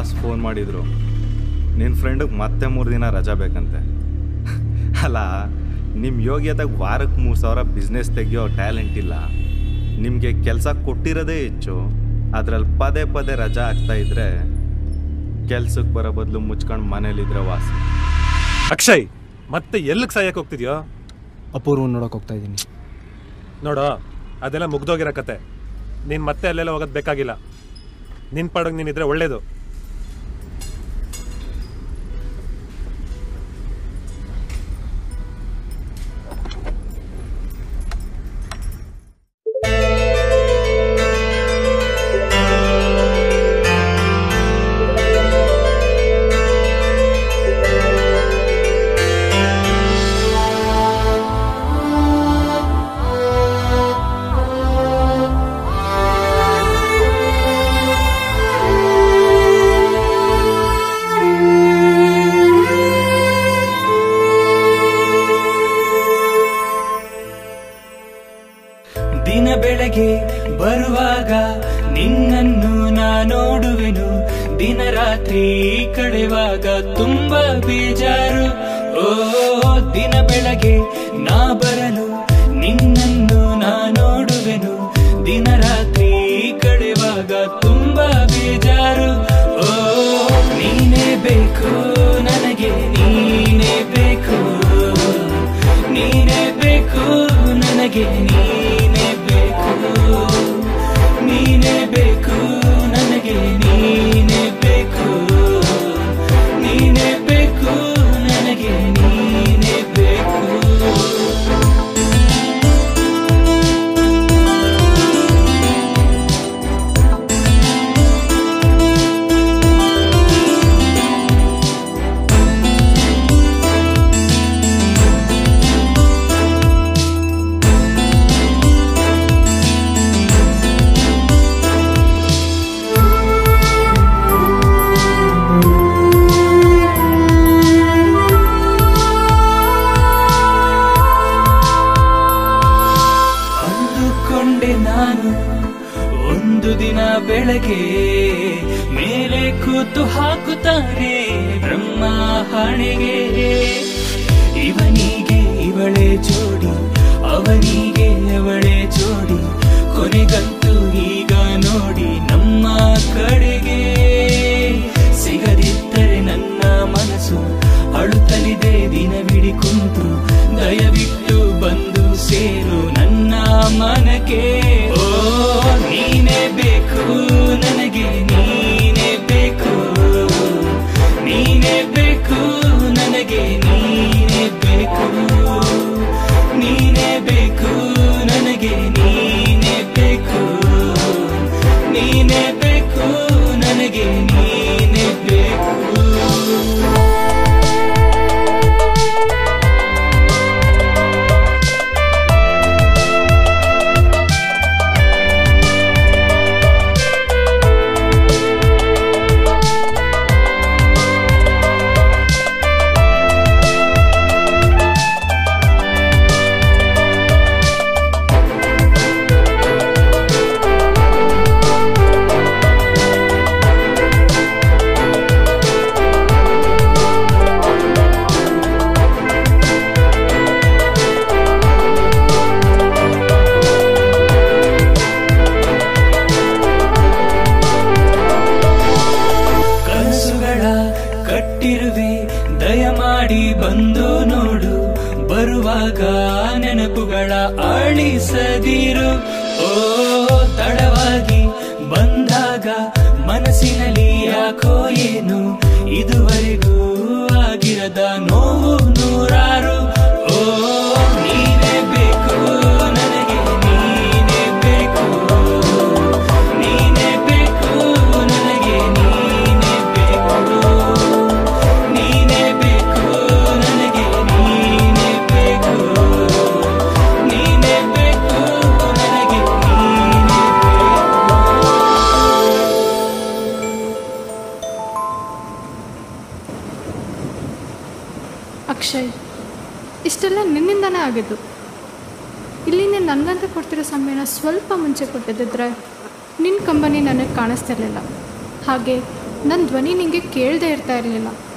boss phone ಮಾಡಿದ್ರು ನಿನ್ನ ಫ್ರೆಂಡಿಗೆ ಮತ್ತೆ ಮೂರು ದಿನ ರಜಾ ಬೇಕಂತೆ ಅಲ್ಲ ನಿಮ್ಮ ಯೋಗ್ಯತೆಗೆ ವಾರಕ್ಕೆ ಮೂರು ಸಾವಿರ ಬಿಸ್ನೆಸ್ ತೆಗಿಯೋ ಟ್ಯಾಲೆಂಟ್ ಇಲ್ಲ ನಿಮಗೆ ಕೆಲಸ ಕೊಟ್ಟಿರೋದೇ ಹೆಚ್ಚು ಅದರಲ್ಲಿ ಪದೇ ಪದೇ ರಜಾ ಆಗ್ತಾ ಇದ್ರೆ ಕೆಲ್ಸಕ್ಕೆ ಬರೋ ಬದಲು ಮುಚ್ಕೊಂಡು ಮನೇಲಿದ್ರೆ ವಾಸಿ ಅಕ್ಷಯ್ ಮತ್ತೆ ಎಲ್ಲಿಗೆ ಸಾಯಕ್ಕೆ ಹೋಗ್ತಿದ್ಯೋ ಅಪೂರ್ವ ನೋಡೋಕೆ ಹೋಗ್ತಾ ಇದ್ದೀನಿ ನೋಡೋ ಅದೆಲ್ಲ ಮುಗ್ದೋಗಿರೋ ಕತೆ ನೀನು ಮತ್ತೆ ಅಲ್ಲೆಲ್ಲ ಹೋಗೋದು ಬೇಕಾಗಿಲ್ಲ ನಿನ್ನ ಪಾಡೋಗಿ ನೀನಿದ್ರೆ ಒಳ್ಳೇದು ದಿನ ಬೆಳಗ್ಗೆ ಬರುವಾಗ ನಿನ್ನನ್ನು ನಾ ನೋಡುವೆನು ದಿನ ರಾತ್ರಿ ಕಳೆವಾಗ ತುಂಬಾ ಬೇಜಾರು ಓ ದಿನ ಬೆಳಗ್ಗೆ ನಾ ಬರಲು ನಿನ್ನನ್ನು ನಾ ನೋಡುವೆನು ದಿನ ರಾತ್ರಿ ಕಳೆವಾಗ ತುಂಬಾ ಬೇಜಾರು ಓ ನೀನೇ ಬೇಕು ನನಗೆ ನೀನೇ ಬೇಕು ನೀನೇ ಬೇಕು ನನಗೆ ನೀನೇ ಬೇಕು ನೀನೇ ಬೇಕು ನನಗೆ ನೀನೇ ಬೇಕು ನೀನೇ ಬೇಕು ನನಗೆ ನೀನೇ ಬೇಕು ಅಂದುಕೊಂಡೆ ನಾನು ಒಂದು ದಿನ ಬೆಳಗ್ಗೆ ಮೇಲೆ ಕೂತು ಹಾಕುತ್ತಾರೆ ಬ್ರಹ್ಮ ಹಣೆಗೆ ಇವನಿಗೆ ಇವಳೆ ಜೋಡಿ ಅವನಿಗೆ ಅವಳೆ ಜೋಡಿ ಕೊನೆಗಂತೂ ಈಗ ನೋಡಿ ನಮ್ಮ ಕಡೆಗೆ ಸಿಗದಿದ್ದರೆ ನನ್ನ ಮನಸ್ಸು ಅಳುತ್ತಲಿದೆ ದಿನವಿಡಿ ಕುಂತು ದಯವಿಟ್ಟು ಬಂದು ಸೇರು ನನ್ನ ಮನಕ್ಕೆ ಓ ನೀನೇ ಬೇಕು ನನಗೆ ನೀನೇ ಬೇಕು ನೀನೇ ಬೇಕು ನನಗೆ ನೀನೇ ಬೇಕು ನೀನೇ ಬೇಕು ನನಗೆ ನೀನೇ ಬೇಕು ನೀನೇ ಬೇಕು ನನಗೆ ನೀನೇ ಬೇಕು ಕನಸುಗಳ ಕಟ್ಟಿರುವೆ ದಯಮಾಡಿ ಬಂದು ನೋಡು ಬರುವಾಗ ನೆನಪುಗಳ ಅಳಿಸದಿರು ಓ ತಡವಾಗಿ ಬಂದಾಗ ಮನಸ್ಸಿನಲ್ಲಿ ಯಾಕೋ ಏನು ಇದುವರೆಗೂ ಆಗಿರದ ನೋವು ನೂರಾರು ಓ ನೀನೇ ಬೇಕು ನನಗೆ ನೀನೇ ಬೇಕು ನೀನೇ ಬೇಕು ನನಗೆ ನೀನೇ ಬೇಕು ನೀನೇ ಬೇಕು ನನಗೆ ನೀನೇ ಬೇಕು ನೀನೇ ಬೇಕು ನನಗೆ ನೀನೇ ಅಕ್ಷಯ್ ಇಷ್ಟೆಲ್ಲ ನಿನ್ನಿಂದನೇ ಆಗಿದ್ದು ಇಲ್ಲಿ ನೀನು ನನಗಂತ ಕೊಡ್ತಿರೋ ಸಮಯನ ಸ್ವಲ್ಪ ಮುಂಚೆ ಕೊಟ್ಟಿದ್ದಿದ್ರೆ ನಿನ್ನ ಕಂಪನಿ ನನಗೆ ಕಾಣಿಸ್ತಿರ್ಲಿಲ್ಲ ಹಾಗೆ ನನ್ನ ಧ್ವನಿ ನಿಂಗೆ ಕೇಳದೆ ಇರ್ತಾ ಇರಲಿಲ್ಲ